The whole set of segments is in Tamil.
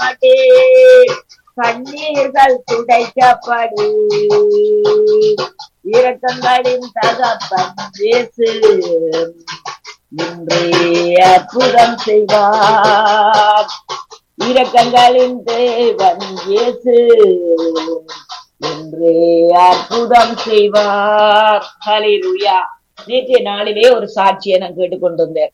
மாட்டேன் கண்ணீர்கள் துடைக்கப்படு இரக்கங்களின் தகப்பன் இயேசு இன்றே அற்புதம் செய்வார் இரக்கங்களின் தேவன் இயேசு இன்றே அற்புதம் செய்வார் ஹalleluya நேற்றைய நாளிலே ஒரு சாட்சியை நான் கேட்டுக்கொண்டிருந்தேன்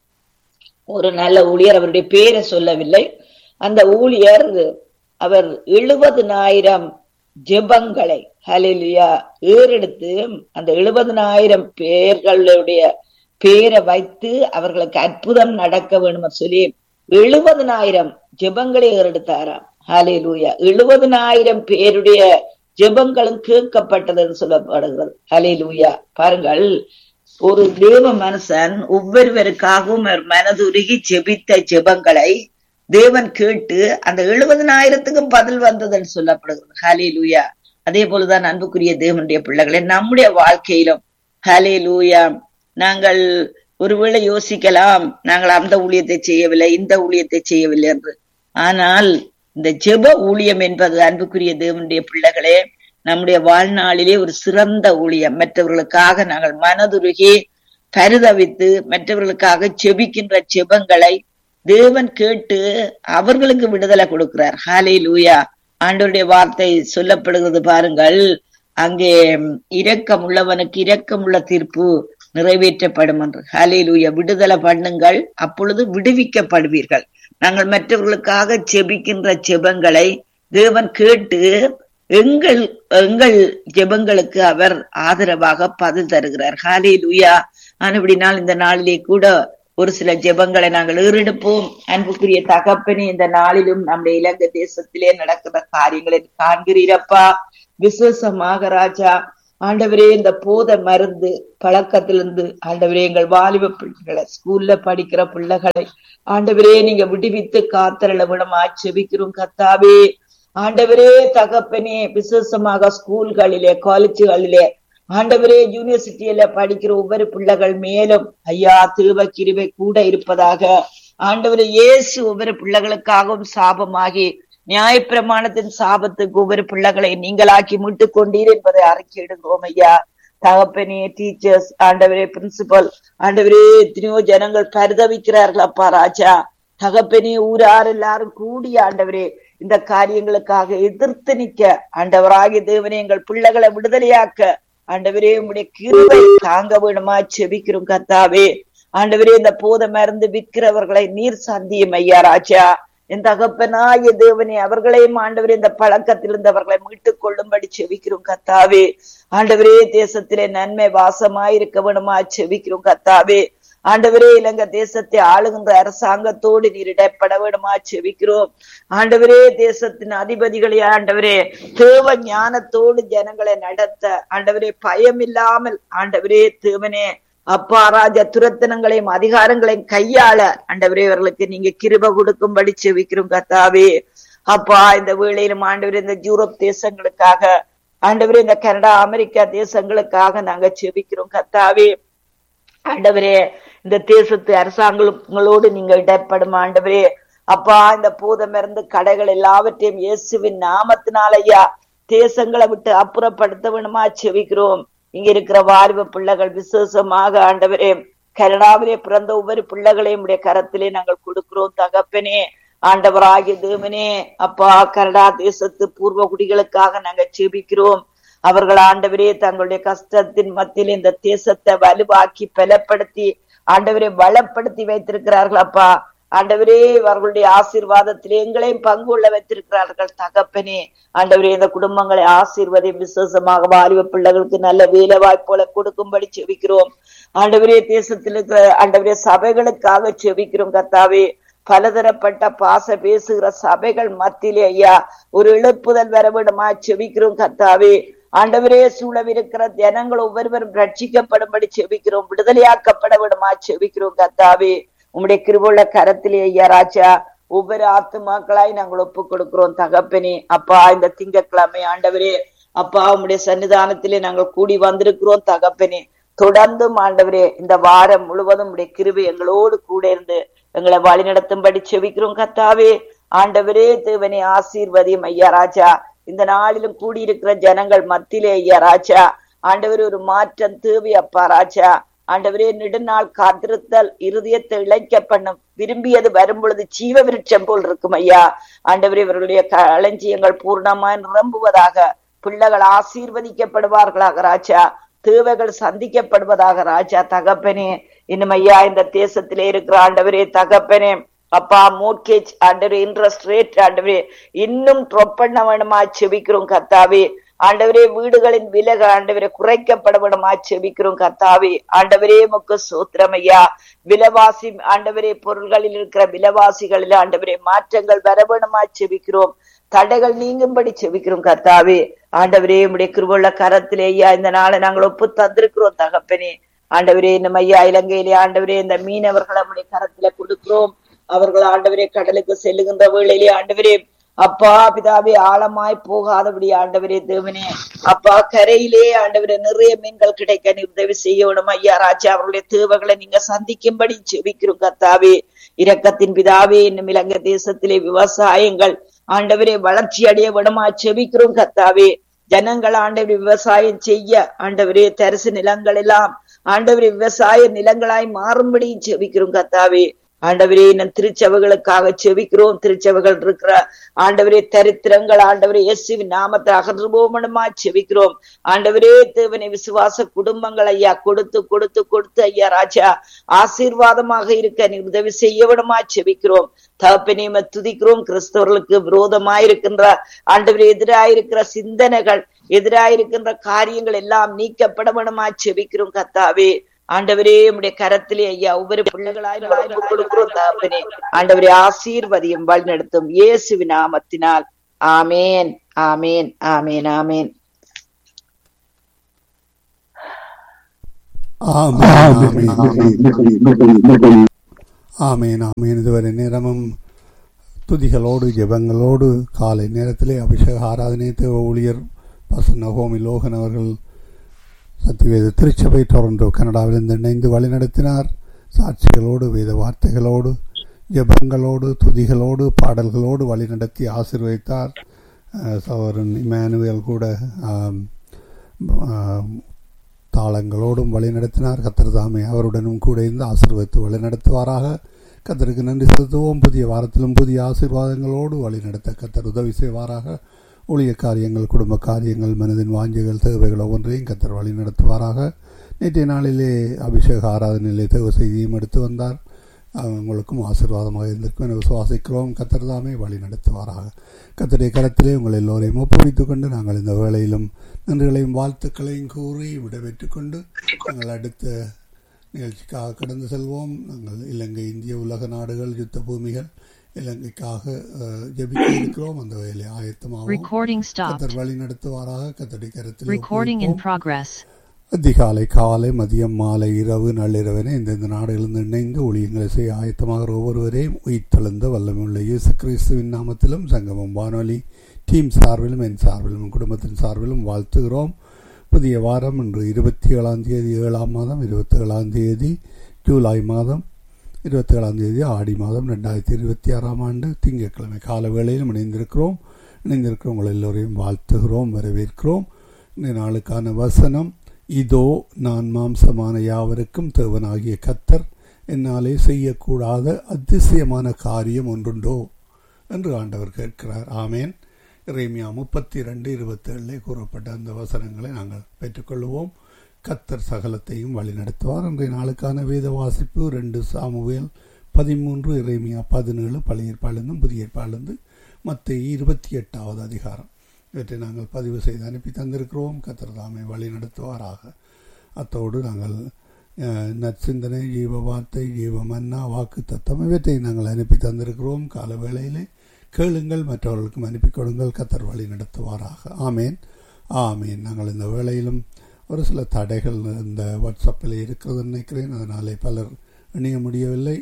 ஒரு நல்ல ஊழியர் அவருடைய பேரை சொல்லவில்லை அந்த ஊழியர் அவர் எழுபதுனாயிரம் ஜெபங்களை ஹலிலுயா ஏறெடுத்து அந்த எழுபதுனாயிரம் பேர்களுடைய பேரை வைத்து அவர்களுக்கு அற்புதம் நடக்க வேண்டும் சொல்லி எழுபதுனாயிரம் ஜெபங்களை ஏறெடுத்தாராம் ஹலிலுயா எழுபதுனாயிரம் பேருடைய ஜெபங்களும் கேட்கப்பட்டது என்று சொல்லப்படுகிறது ஹலிலுயா பாருங்கள் ஒரு தேவ மனுஷன் ஒவ்வொருவருக்காகவும் அவர் மனதுருகி ஜெபித்த ஜெபங்களை தேவன் கேட்டு அந்த எழுபதனாயிரத்துக்கும் பதில் வந்ததுன்னு சொல்லப்படுகிறது ஹலே லூயா அதே போலதான் அன்புக்குரிய தேவனுடைய பிள்ளைகளை நம்முடைய வாழ்க்கையிலும் ஹலே லூயா நாங்கள் ஒருவேளை யோசிக்கலாம் நாங்கள் அந்த ஊழியத்தை செய்யவில்லை இந்த ஊழியத்தை செய்யவில்லை என்று ஆனால் இந்த ஜெப ஊழியம் என்பது அன்புக்குரிய தேவனுடைய பிள்ளைகளே நம்முடைய வாழ்நாளிலே ஒரு சிறந்த ஊழியம் மற்றவர்களுக்காக நாங்கள் மனதுருகி பரிதவித்து மற்றவர்களுக்காக செபிக்கின்ற ஜெபங்களை தேவன் கேட்டு அவர்களுக்கு விடுதலை கொடுக்கிறார் ஹாலே லூயா ஆண்டவருடைய வார்த்தை சொல்லப்படுகிறது பாருங்கள் அங்கே இரக்கம் உள்ளவனுக்கு இரக்கம் உள்ள தீர்ப்பு நிறைவேற்றப்படும் என்று ஹாலே லூயா விடுதலை பண்ணுங்கள் அப்பொழுது விடுவிக்கப்படுவீர்கள் நாங்கள் மற்றவர்களுக்காக செபிக்கின்ற ஜெபங்களை தேவன் கேட்டு எங்கள் எங்கள் ஜெபங்களுக்கு அவர் ஆதரவாக பதில் தருகிறார் ஹாலே லூயா ஆனபடினால் இந்த நாளிலே கூட ஒரு சில ஜெபங்களை நாங்கள் ஏறெடுப்போம் அன்புக்குரிய தகப்பனே இந்த நாளிலும் நம்முடைய இலங்கை தேசத்திலே நடக்கிற காரியங்களை காண்கிறீரப்பா விசேஷமாக ராஜா ஆண்டவரே இந்த போத மருந்து பழக்கத்திலிருந்து ஆண்டவரே எங்கள் வாலிப பிள்ளைகளை ஸ்கூல்ல படிக்கிற பிள்ளைகளை ஆண்டவரே நீங்க விடுவித்து காத்தரள விடமா செபிக்கிறோம் கத்தாவே ஆண்டவரே தகப்பனே விசேஷமாக ஸ்கூல்களிலே காலேஜுகளிலே ஆண்டவரே யூனிவர்சிட்டியில படிக்கிற ஒவ்வொரு பிள்ளைகள் மேலும் ஐயா திருவ கிருவை கூட இருப்பதாக ஆண்டவரே இயேசு ஒவ்வொரு பிள்ளைகளுக்காகவும் சாபமாகி நியாயப்பிரமாணத்தின் சாபத்துக்கு ஒவ்வொரு பிள்ளைகளை நீங்களாக்கி மீட்டு கொண்டீர் என்பதை அறிக்கையிடுகிறோம் ஐயா தகப்பனே டீச்சர்ஸ் ஆண்டவரே பிரின்சிபல் ஆண்டவரே எத்தனையோ ஜனங்கள் பரிதவிக்கிறார்கள் அப்பா ராஜா தகப்பனே ஊரார் எல்லாரும் கூடி ஆண்டவரே இந்த காரியங்களுக்காக எதிர்த்து நிக்க ஆண்டவராகிய தேவனே எங்கள் பிள்ளைகளை விடுதலையாக்க ஆண்டவரே உங்களுடைய கிருவை தாங்க வேணுமா செபிக்கிறோம் கத்தாவே ஆண்டவரே இந்த போத மருந்து விற்கிறவர்களை நீர் சந்தியும் ஐயா ராஜா என் தகப்பனாய தேவனே அவர்களையும் ஆண்டவரே இந்த பழக்கத்தில் இருந்தவர்களை மீட்டுக் கொள்ளும்படி செவிக்கிறோம் கத்தாவே ஆண்டவரே தேசத்திலே நன்மை வாசமாயிருக்க வேணுமா செவிக்கிறோம் கத்தாவே ஆண்டவரே இலங்கை தேசத்தை ஆளுகின்ற அரசாங்கத்தோடு நீர் இடைப்பட வேணுமா செவிக்கிறோம் ஆண்டவரே தேசத்தின் அதிபதிகளே ஆண்டவரே தேவ ஞானத்தோடு ஜனங்களை நடத்த ஆண்டவரே பயம் இல்லாமல் ஆண்டவரே தேவனே அப்பா ராஜ துரத்தனங்களையும் அதிகாரங்களையும் கையாள ஆண்டவரே இவர்களுக்கு நீங்க கிருப கொடுக்கும்படி செவிக்கிறோம் கத்தாவே அப்பா இந்த வேளையிலும் ஆண்டவரே இந்த யூரோப் தேசங்களுக்காக ஆண்டவரே இந்த கனடா அமெரிக்கா தேசங்களுக்காக நாங்க செபிக்கிறோம் கத்தாவே ஆண்டவரே இந்த தேசத்து அரசாங்கங்களோடு நீங்க இடப்படும் ஆண்டவரே அப்பா இந்த பூதம் இருந்து கடைகள் எல்லாவற்றையும் இயேசுவின் நாமத்தினால ஐயா தேசங்களை விட்டு அப்புறப்படுத்த வேணுமா செவிக்கிறோம் இங்க இருக்கிற வாலிப பிள்ளைகள் விசேஷமாக ஆண்டவரே கனடாவிலே பிறந்த ஒவ்வொரு பிள்ளைகளையும் உடைய கரத்திலே நாங்கள் கொடுக்கிறோம் தகப்பனே ஆண்டவராகிய தேவனே அப்பா கனடா தேசத்து பூர்வ குடிகளுக்காக நாங்க செபிக்கிறோம் அவர்கள் ஆண்டவரே தங்களுடைய கஷ்டத்தின் மத்தியில் இந்த தேசத்தை வலுவாக்கி பலப்படுத்தி ஆண்டவரை வளப்படுத்தி வைத்திருக்கிறார்கள் அப்பா ஆண்டவரே அவர்களுடைய ஆசீர்வாதத்திலே எங்களையும் பங்கு உள்ள வைத்திருக்கிறார்கள் தகப்பனே ஆண்டவரே இந்த குடும்பங்களை ஆசீர்வதி விசேஷமாக வாலிப பிள்ளைகளுக்கு நல்ல வேலை வாய்ப்புகளை கொடுக்கும்படி செவிக்கிறோம் ஆண்டவரே தேசத்தில் இருக்கிற ஆண்டவரே சபைகளுக்காக செவிக்கிறோம் கத்தாவே பலதரப்பட்ட பாச பேசுகிற சபைகள் மத்தியிலே ஐயா ஒரு இழப்புதல் வர விடுமா செவிக்கிறோம் கத்தாவே ஆண்டவரே சூழவிருக்கிற ஜனங்கள் ஒவ்வொருவரும் ரட்சிக்கப்படும்படி செவிக்கிறோம் விடுதலையாக்கப்பட விடுமா செவிக்கிறோம் கத்தாவே உம்முடைய கிருபுள்ள கரத்திலே ஐயா ராஜா ஒவ்வொரு ஆத்துமாக்களாய் நாங்கள் ஒப்பு கொடுக்கிறோம் தகப்பனே அப்பா இந்த திங்கட்கிழமை ஆண்டவரே அப்பா உம்முடைய சன்னிதானத்திலே நாங்கள் கூடி வந்திருக்கிறோம் தகப்பனே தொடர்ந்தும் ஆண்டவரே இந்த வாரம் முழுவதும் உடைய கிருபை எங்களோடு கூட இருந்து எங்களை வழி நடத்தும்படி செவிக்கிறோம் கத்தாவே ஆண்டவரே தேவனை ஆசீர்வதியும் ஐயா ராஜா இந்த நாளிலும் கூடியிருக்கிற ஜனங்கள் மத்தியிலே ஐயா ராஜா ஆண்டவரே ஒரு மாற்றம் தேவை அப்பா ராஜா ஆண்டவரே நெடுநாள் காத்திருத்தல் இருதயத்தை இழைக்க பண்ணும் விரும்பியது வரும் பொழுது ஜீவ விருட்சம் போல் இருக்கும் ஐயா ஆண்டவரே இவர்களுடைய களஞ்சியங்கள் பூர்ணமாய் நிரம்புவதாக பிள்ளைகள் ஆசீர்வதிக்கப்படுவார்களாக ராஜா தேவைகள் சந்திக்கப்படுவதாக ராஜா தகப்பனே இன்னும் ஐயா இந்த தேசத்திலே இருக்கிற ஆண்டவரே தகப்பனே அப்பா மோட்கேஜ் ஆண்டவரே இன்ட்ரெஸ்ட் ரேட் ஆண்டவரே இன்னும் ட்ராப் பண்ண வேணுமா செபிக்கிறோம் கத்தாவே ஆண்டவரே வீடுகளின் விலக ஆண்டவரே குறைக்கப்பட வேணுமா செபிக்கிறோம் கத்தாவே ஆண்டவரே முக்கு சூத்திரம் ஐயா விலவாசி ஆண்டவரே பொருள்களில் இருக்கிற விலவாசிகளில் ஆண்டவரே மாற்றங்கள் வர வேணுமா செபிக்கிறோம் தடைகள் நீங்கும்படி செபிக்கிறோம் கர்த்தாவே ஆண்டவரே உடைய கிருபுள்ள கரத்திலே ஐயா இந்த நாளை நாங்கள் ஒப்பு தந்திருக்கிறோம் தகப்பனே ஆண்டவரே நம்ம ஐயா இலங்கையிலே ஆண்டவரே இந்த மீனவர்களை நம்முடைய கரத்துல கொடுக்கிறோம் அவர்கள் ஆண்டவரே கடலுக்கு செல்லுகின்ற வேளையிலே ஆண்டவரே அப்பா பிதாவே ஆழமாய் போகாதபடி ஆண்டவரே தேவனே அப்பா கரையிலே ஆண்டவரே நிறைய மீன்கள் கிடைக்க நீ உதவி செய்யணும் ஐயா ராஜா அவர்களுடைய தேவைகளை நீங்க சந்திக்கும்படி செபிக்கிறோம் கத்தாவே இரக்கத்தின் பிதாவே இன்னும் இலங்கை தேசத்திலே விவசாயங்கள் ஆண்டவரே வளர்ச்சி அடைய விடமா செபிக்கிறோம் கத்தாவே ஜனங்கள் ஆண்டவரே விவசாயம் செய்ய ஆண்டவரே தரிசு நிலங்கள் எல்லாம் ஆண்டவரே விவசாய நிலங்களாய் மாறும்படி செபிக்கிறோம் கத்தாவே ஆண்டவரே நம் திருச்சபைகளுக்காக செபிக்கிறோம் திருச்சபைகள் இருக்கிற ஆண்டவரே தரித்திரங்கள் ஆண்டவரே இயேசுவின் நாமத்தை அகற்றுவோமனுமா செபிக்கிறோம் ஆண்டவரே தேவனை விசுவாச குடும்பங்கள் ஐயா கொடுத்து கொடுத்து கொடுத்து ஐயா ராஜா ஆசீர்வாதமாக இருக்க நீ உதவி செய்யவிடமா செபிக்கிறோம் தகப்பனையும துதிக்கிறோம் கிறிஸ்தவர்களுக்கு விரோதமாயிருக்கின்ற ஆண்டவரே எதிராயிருக்கிற சிந்தனைகள் எதிராயிருக்கின்ற காரியங்கள் எல்லாம் நீக்கப்பட வேணுமா செபிக்கிறோம் கத்தாவே ஆண்டவரே உடைய கரத்திலே ஐயா ஒவ்வொரு பிள்ளைகளாய் கொடுக்கிறோம் தகப்பனே ஆண்டவரே ஆசீர்வதியும் வழிநடத்தும் இயேசு நாமத்தினால் ஆமேன் ஆமேன் ஆமேன் ஆமேன் ஆமேன் ஆமேன் இதுவரை நேரமும் துதிகளோடு ஜெபங்களோடு காலை நேரத்திலே அபிஷேக ஆராதனை ஊழியர் பசன் நகோமி லோகன் அவர்கள் சத்தியவேத திருச்சபை டொரண்டோ கனடாவிலிருந்து இணைந்து வழிநடத்தினார் சாட்சிகளோடு வேத வார்த்தைகளோடு ஜெபங்களோடு துதிகளோடு பாடல்களோடு வழிநடத்தி ஆசிர்வதித்தார் சகோதரன் இமானுவேல் கூட தாளங்களோடும் வழிநடத்தினார் கத்தர் தாமே அவருடனும் கூட இருந்து ஆசீர்வதித்து வழிநடத்துவாராக கத்தருக்கு நன்றி செலுத்துவோம் புதிய வாரத்திலும் புதிய ஆசீர்வாதங்களோடு வழிநடத்த கத்தர் உதவி செய்வாராக ஊழிய காரியங்கள் குடும்ப காரியங்கள் மனதின் வாஞ்சிகள் தேவைகள் ஒவ்வொன்றையும் கத்தர் வழி நடத்துவாராக நேற்றைய நாளிலே அபிஷேக ஆராதனையிலே தேவ செய்தியும் எடுத்து வந்தார் உங்களுக்கும் ஆசீர்வாதமாக இருந்திருக்கும் என விசுவாசிக்கிறோம் கத்தர் தாமே வழி நடத்துவாராக கத்தருடைய கரத்திலே உங்கள் எல்லோரையும் ஒப்புவித்துக் கொண்டு நாங்கள் இந்த வேளையிலும் நன்றிகளையும் வாழ்த்துக்களையும் கூறி விடைபெற்றுக் கொண்டு நாங்கள் அடுத்த நிகழ்ச்சிக்காக கடந்து செல்வோம் நாங்கள் இலங்கை இந்திய உலக நாடுகள் யுத்த பூமிகள் இலங்கைக்காக ஜெபிக்க இருக்கிறோம் அந்த வேலை ஆயத்தமாகும் கத்தர் வழி நடத்துவாராக கத்தடி கருத்தில் அதிகாலை காலை மதியம் மாலை இரவு நள்ளிரவென இந்தந்த நாடுகளிலிருந்து இணைந்து ஒளியங்களை செய்ய ஆயத்தமாக ஒவ்வொருவரையும் உயிர்த்தெழுந்த வல்லமையுள்ள இயேசு கிறிஸ்துவின் நாமத்திலும் சங்கமம் வானொலி டீம் சார்பிலும் என் சார்பிலும் குடும்பத்தின் சார்பிலும் வாழ்த்துகிறோம் புதிய வாரம் இன்று இருபத்தி ஏழாம் தேதி ஏழாம் மாதம் இருபத்தி ஏழாம் தேதி ஜூலை மாதம் இருபத்தி ஏழாம் தேதி ஆடி மாதம் ரெண்டாயிரத்தி இருபத்தி ஆறாம் ஆண்டு திங்கட்கிழமை கால வேளையிலும் இணைந்திருக்கிறோம் இணைந்திருக்கிறோம் உங்கள் எல்லோரையும் வாழ்த்துகிறோம் வரவேற்கிறோம் இந்த நாளுக்கான வசனம் இதோ நான் மாம்சமான யாவருக்கும் தேவனாகிய கத்தர் என்னாலே செய்யக்கூடாத அதிசயமான காரியம் ஒன்றுண்டோ என்று ஆண்டவர் கேட்கிறார் ஆமேன் இறைமியா முப்பத்தி ரெண்டு இருபத்தேழிலே கூறப்பட்ட அந்த வசனங்களை நாங்கள் பெற்றுக்கொள்வோம் கத்தர் சகலத்தையும் வழிநடத்துவார் இன்றைய நாளுக்கான வேத வாசிப்பு ரெண்டு சாமுவேல் பதிமூன்று இறைமியா பதினேழு பழைய ஏற்பாடுந்தும் புதிய ஏற்பாடுந்து மற்ற இருபத்தி எட்டாவது அதிகாரம் இவற்றை நாங்கள் பதிவு செய்து அனுப்பி தந்திருக்கிறோம் கத்தர் தாமை வழி நடத்துவாராக அத்தோடு நாங்கள் நற்சிந்தனை ஜீவ வார்த்தை ஜீவ மன்னா வாக்கு தத்தம் இவற்றை நாங்கள் அனுப்பி தந்திருக்கிறோம் கால வேளையிலே கேளுங்கள் மற்றவர்களுக்கும் அனுப்பி கொடுங்கள் கத்தர் வழி நடத்துவாராக ஆமேன் ஆமேன் நாங்கள் இந்த வேளையிலும் ஒரு சில தடைகள் இந்த வாட்ஸ்அப்பில் இருக்கிறது நினைக்கிறேன் அதனாலே பலர் இணைய முடியவில்லை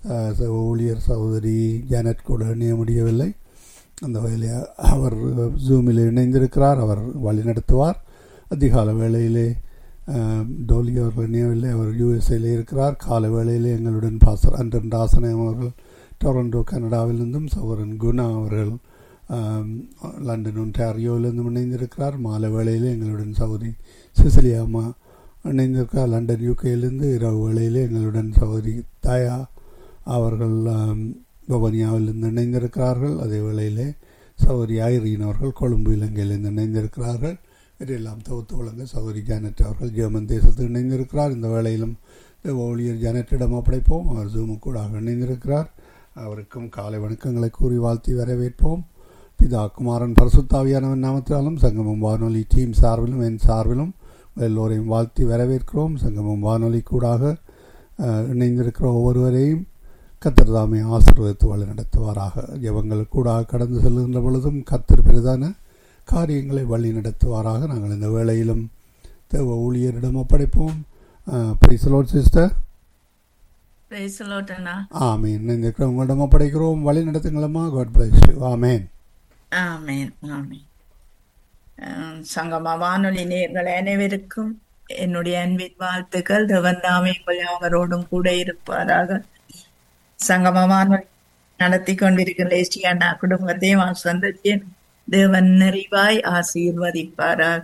ஊழியர் சகோதரி ஜானட் கூட இணைய முடியவில்லை அந்த வகையில் அவர் ஜூமில் இணைந்திருக்கிறார் அவர் வழிநடத்துவார் அதிகால வேளையிலே டோலி அவர்கள் இணையவில்லை அவர் யூஎஸ்ஏல இருக்கிறார் கால வேளையிலே எங்களுடன் பாசர் அன்றன் ராசனம் அவர்கள் டொரண்டோ கனடாவிலிருந்தும் சௌரன் குணா அவர்கள் ஆம், லண்டன் ஒன்டாரியோவிலிருந்தும் இணைந்திருக்கிறார் மாலை வேளையிலே எங்களுடன் சௌரி சிசிலியாமா இணைந்திருக்கிறார் லண்டன் யூகேயிலிருந்து இரவு வேளையிலே எங்களுடன் சௌரி தயா அவர்கள் ஆம், பவனியாவிலிருந்து இணைந்திருக்கிறார்கள் அதே வேளையிலே சௌரி ஐரீன் அவர்கள் கொழும்பு இலங்கையிலிருந்து இணைந்திருக்கிறார்கள் இதையெல்லாம் தொகுத்து வழங்க சௌரி ஜானட் அவர்கள் ஜெர்மன் தேசத்தில் இணைந்திருக்கிறார் இந்த வேளையிலும் தேவ ஊழியர் ஜானட்டிடம் ஒப்படைப்போம் அவர் ஜூமுக்கூடாக இணைந்திருக்கிறார் அவருக்கும் காலை வணக்கங்களை கூறி வாழ்த்தி வரவேற்போம் பிதா குமாரன் பரசுத்தாவியானவன் நாமத்தினாலும் சங்கமம் வானொலி டீம் சார்பிலும் என் சார்பிலும் எல்லோரையும் வாழ்த்தி வரவேற்கிறோம் சங்கமம் வானொலி கூடாக அஹ், இணைந்திருக்கிற ஒவ்வொருவரையும் கத்தர் தாமே ஆசீர்வதித்து வழி நடத்துவாராக ஜெபங்கள் கூடாக கடந்து செல்கின்ற பொழுதும் கத்தர் பிரதான காரியங்களை வழி நடத்துவாராக நாங்கள் இந்த வேளையிலும் தேவ ஊழியரிடம் ஒப்படைப்போம் பிரிசலோட் சிஸ்டர் Praise the Lord, அண்ணா ஆமீன் இணைந்திருக்கிற உங்களிடம் ஒப்படைக்கிறோம் வழி நடத்துங்களம்மா காட் பிளஸ் ஆமேன் ஆமென் ஆமென் அஹ், சங்கம வானொலி நேர்கள் அனைவருக்கும் என்னுடைய அன்பின் வாழ்த்துக்கள் தேவன் தாமே உங்கள் யாவரோடும் கூட இருப்பாராக சங்கம வானொலி நடத்தி கொண்டிருக்கிற லேசி அண்ணா குடும்பத்தையும் அவர் சொந்தத்தையும் தேவன் நிறைவாய் ஆசீர்வதிப்பாராக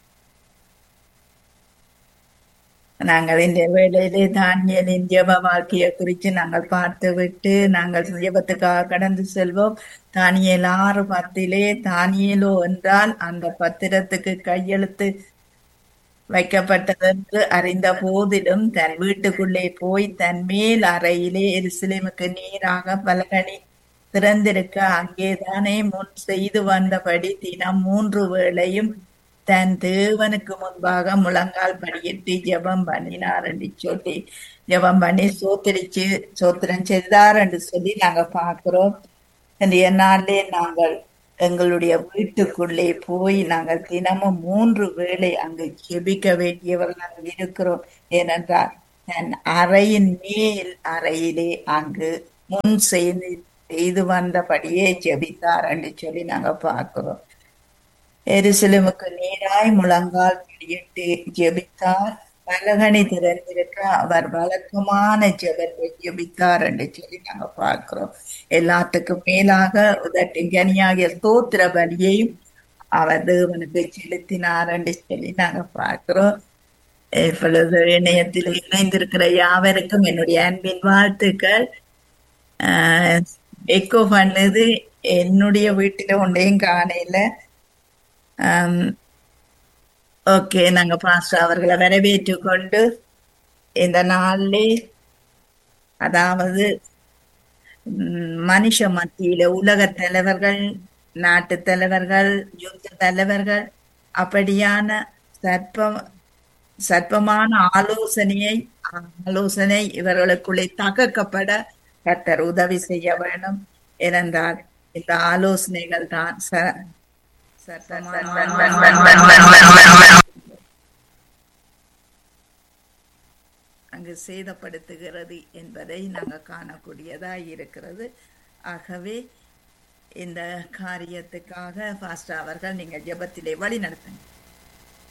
நாங்கள் இந்த வேளையிலே தானியலின் ஜெப வாழ்க்கையை குறித்து நாங்கள் பார்த்து விட்டு நாங்கள் ஜெபத்துக்காக கடந்து செல்வோம் தானியல் ஆறு பத்திலே தானியலோ என்றால் அந்த பத்திரத்துக்கு கையெழுத்து வைக்கப்பட்டதென்று அறிந்த போதிலும் தன் வீட்டுக்குள்ளே போய் தன் மேல் அறையிலே எருசலேமுக்கு நேராக பலகணி திறந்திருக்க அங்கேதானே முன் செய்து வந்தபடி தினம் மூன்று வேளையும் தன் தேவனுக்கு முன்பாக முழங்கால் படியிட்டு ஜெபம் பண்ணினார் என்று சொல்லி ஜெபம் பண்ணி சோத்திரிச்சு சோத்திரம் செய்தார் என்று சொல்லி நாங்க பார்க்கிறோம் இன்றைய நாளிலே நாங்கள் எங்களுடைய வீட்டுக்குள்ளே போய் நாங்கள் தினமும் மூன்று வேளை அங்கு ஜெபிக்க வேண்டியவர்களாக இருக்கிறோம் ஏனென்றால் தன் அறையின் மேல் அறையிலே அங்கு முன் செய்து செய்து வந்தபடியே ஜெபித்தார் என்று சொல்லி நாங்க பார்க்கிறோம் எருசலேமுக்கு நேராய் முழங்கால் படியிட்டு ஜெபித்தார் பலகணி திறந்திருக்க அவர் வழக்கமான ஜெபத்தை ஜெபித்தார் என்று சொல்லி நாங்க பார்க்கிறோம் எல்லாத்துக்கும் மேலாக உதட்டின் கனியாகிய ஸ்தோத்திர பலியையும் அவர் தேவனுக்கு செலுத்தினார் என்று சொல்லி நாங்க பார்க்கிறோம் இப்பொழுது இணையத்தில் இணைந்திருக்கிற யாவருக்கும் என்னுடைய அன்பின் வாழ்த்துக்கள் ஆஹ் எக்கோ பண்ணது என்னுடைய வீட்டில ஒன்றையும் காணையில ஓகே நாங்க பாஸ்டர் அவர்களை வரவேற்று கொண்டு இந்த நாளிலே அதாவது ம், மனுஷ மத்தியில உலக தலைவர்கள் நாட்டு தலைவர்கள் யுத்த தலைவர்கள் அப்படியான சற்ப சற்பமான ஆலோசனையை ஆலோசனை இவர்களுக்குள்ளே தகர்க்கப்பட கர்த்தர் உதவி செய்ய வேண்டும் ஏனென்றால் இந்த ஆலோசனைகள் தான் ச- அங்கு சேதப்படுத்துகிறது என்பதை நாங்கள் காணக்கூடியதா இருக்கிறது ஆகவே இந்த காரியத்துக்காக பாஸ்டர் அவர்கள் நீங்கள் ஜெபத்திலே வழி நடத்துங்க